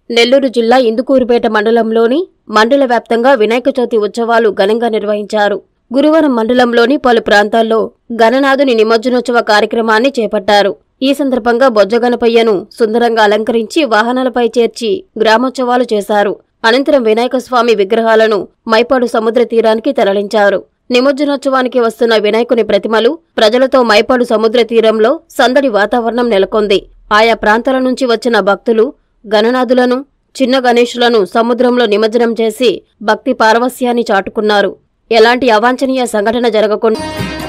నెల్లూరు జిల్లా ఇందుకూరుపేట మండలంలోని మండల వ్యాప్తంగా వినాయక చవితి ఉత్సవాలు ఘనంగా నిర్వహించారు గురువారం మండలంలోని పలు ప్రాంతాల్లో గణనాథుని నిమజ్జనోత్సవ కార్యక్రమాన్ని చేపట్టారు ఈ సందర్భంగా బొజ్జగణపయ్యను సుందరంగా అలంకరించి వాహనాలపై చేర్చి గ్రామోత్సవాలు చేశారు అనంతరం వినాయక స్వామి విగ్రహాలను మైపాడు సముద్ర తీరానికి తరలించారు నిమజ్జనోత్సవానికి వస్తున్న వినాయకుని ప్రతిమలు ప్రజలతో మైపాడు సముద్ర తీరంలో సందడి వాతావరణం నెలకొంది ఆయా ప్రాంతాల నుంచి వచ్చిన భక్తులు గణనాథులను చిన్న గణేశులను సముద్రంలో నిమజ్జనం చేసి భక్తి పారవస్యాన్ని చాటుకున్నారు ఎలాంటి అవాంఛనీయ సంఘటన జరగకుండా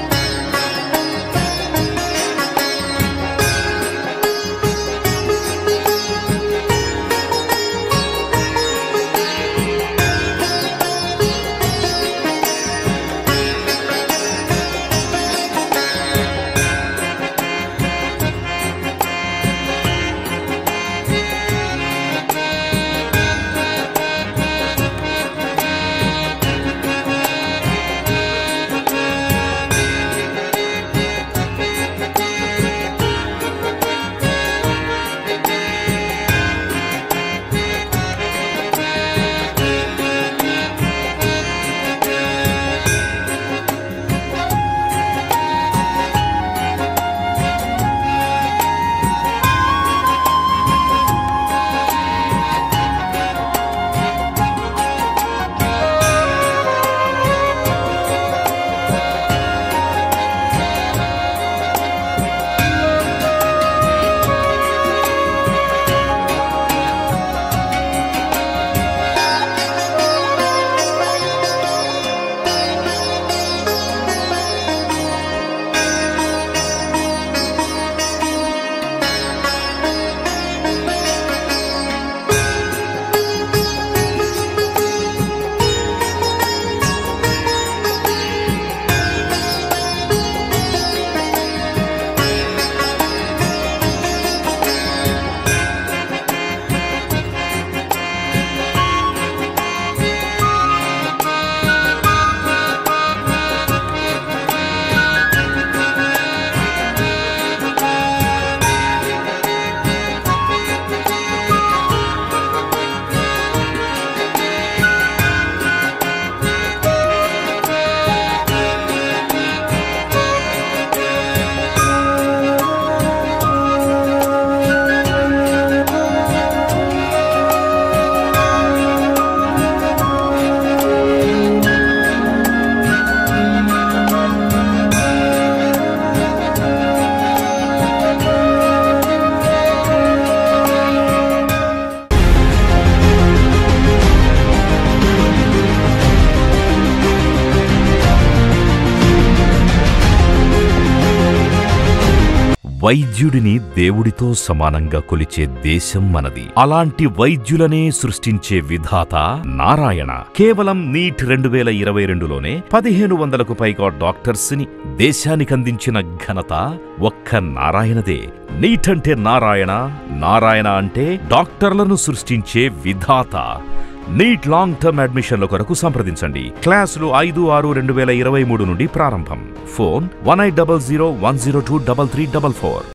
వైద్యుడిని దేవుడితో సమానంగా కొలిచే దేశం మనది అలాంటి వైద్యులనే సృష్టించే విధాత నారాయణ కేవలం నీట్ రెండు వేల ఇరవై రెండులోనే పదిహేను వందలకు పైగా డాక్టర్స్ ని దేశానికందించిన ఘనత ఒక్క నారాయణదే నీట్ అంటే నారాయణ నారాయణ అంటే డాక్టర్లను సృష్టించే విధాత నీట్ లాంగ్ టర్మ్ అడ్మిషన్ల కొరకు సంప్రదించండి క్లాసులు ఐదు ఆరు రెండు వేల ఇరవై మూడు నుండి ప్రారంభం phone one eight double zero one zero two double three double four